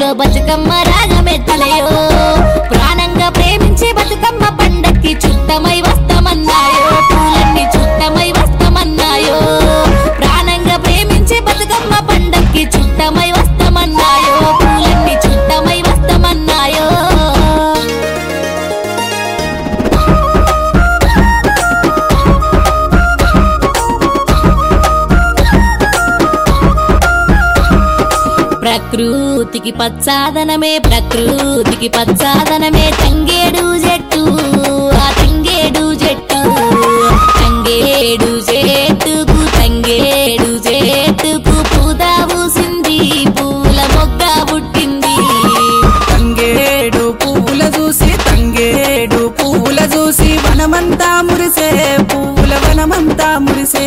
బతుకమ్మ రాగమెత్తలయో ప్రాణంగా ప్రేమించే బతుకమ్మ పండక్కి చుట్టమై వస్తామన్నాయో పూలన్నీ చుట్టమై వస్తామన్నాయో ప్రాణంగా ప్రేమించే బతుకమ్మ పండక్కి చుట్టమై వస్తామన్నాయో పూలన్నీ చుట్టమై వస్తామన్నాయో ప్రకృతికి పచ్చాదనమే ప్రకృతికి పచ్చాదనమే తంగేడు చెట్టు ఆ తంగేడు చెట్టు తంగేడు చెట్టుకు తంగేడు చెట్టుకు పూదా పూసింది పూల మొగ్గ పుట్టింది తంగేడు పువ్వుల చూసి తంగేడు పువ్వుల చూసి వనమంతా మురిసే పువ్వుల వనమంతా మురిసే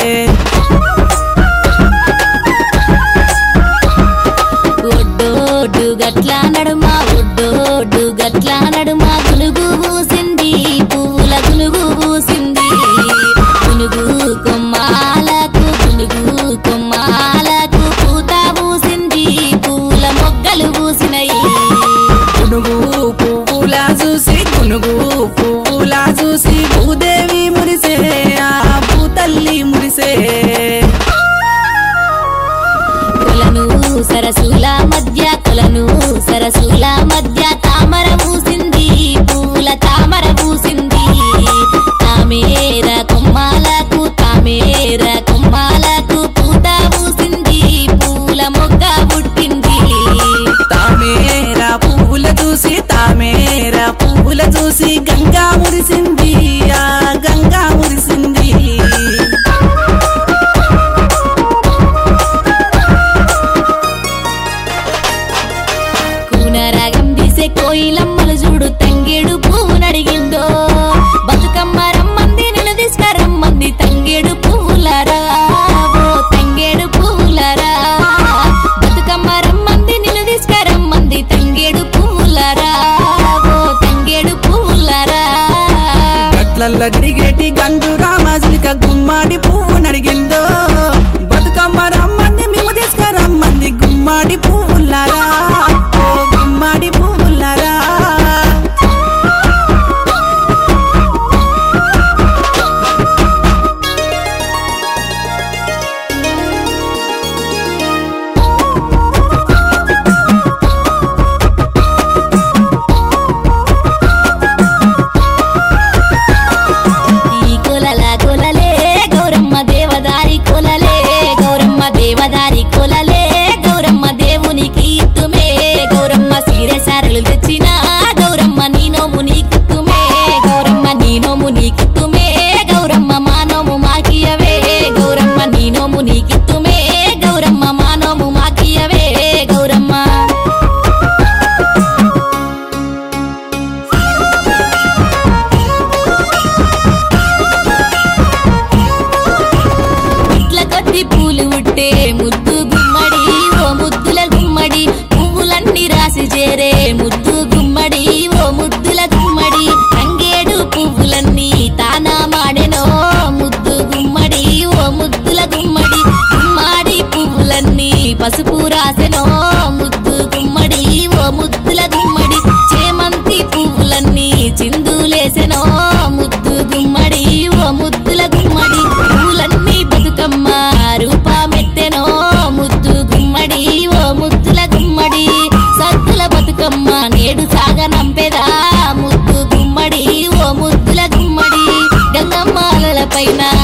ఒడ్డోడు గట్ల నడుమ ఒడ్డోడు గట్ల నడుమ గునుగు పూసింది పువ్వుల గునుగు పూసింది గునుగు కొమ్మాలకు గునుగు కొమ్మాలకు పూత పూసింది పూల మొగ్గలు పూసినయి గునుగు పువ్వుల చూసి గునుగు పువ్వుల చూసి భూదేవి మురిసే ఆ భూతల్లి మురిసే కొలను సరసుల మధ్య కొలను సరసుల మధ్య తామర పూసింది పూల తామర పూసింది తామేర కొమ్మాలకు తామేర కొమ్మాలకు పూత పూసింది పూల మొగ్గ పుట్టింది తామేర పువ్వుల చూసి తామేర పువ్వుల చూసి గంగా మురిసింది ఆ గంగా మురిసింది కూనరాగం తీసే కోయిలమ్మలు చూడు తంగేడు పువ్వు నడిగిందో బతుకమ్మ రమ్మంది నిన్ను తీసుకరమ్మంది తంగేడు పువ్వులరా ఓ తంగేడు పువ్వులరా బతుకమ్మ రమ్మంది నిన్ను తీసుకరమ్మంది తంగేడు పువ్వులరా ఓ తంగేడు పువ్వులరా గట్లల్ల తిరిగేటి గండు రామాజులిక గుమ్మాడి పువ్వు నడిగిందో బతుకమ్మ రమ్మంది మేము తీసుకురమ్మంది గుమ్మాడి పువ్వులారా ఓ గుమ్మాడి పువ్వులారా ఈ కొలల కొలలే గౌరమ్మ దేవదారి కొలలే గౌరమ్మ దేవదారి కొలలే గౌరమ్మ దేవునికి ఇత్తుమే గౌరమ్మ సీరె సారలు తెచ్చిన గౌరమ్మ నీనోము నీకిత్తుమే గౌరమ్మ నీనోము నీకిత్తుమే గౌరమ్మ మానోము మాకియవే గౌరమ్మ నీనోము నీకిత్తుమే గౌరమ్మ మానోము మాకియవే గౌరమ్మ ఇట్ల కొద్ది పూలు ఉట్టే ముద్దు గుమ్మడి ఓ ముద్దుల గుమ్మడి పువ్వులన్నీ రాసి చేరే ముద్దు గుమ్మడి ఓ ముద్దుల గుమ్మడి తంగేడు పువ్వులన్నీ తానా మాడెనో ముద్దు గుమ్మడి ఓ ముద్దుల గుమ్మడి గుమ్మడి పువ్వులన్నీ పసుపు రాసెనో ముద్దు గుమ్మడి ఓ ముద్దుల గుమ్మడి చేమంతి పువ్వులన్నీ చిందులేసెనో ముద్దు గుమ్మడి ఓ ముద్దుల గుమ్మడి పూలన్నీ బతుకమ్మ రూపమెత్తెనో ముద్దు గుమ్మడి ఓ ముద్దుల గుమ్మడి సద్దుల బతుకమ్మ నేడు సాగనంపెదా ముద్దు గుమ్మడి ఓ ముద్దుల గుమ్మడి గంగమ్మాలల పైన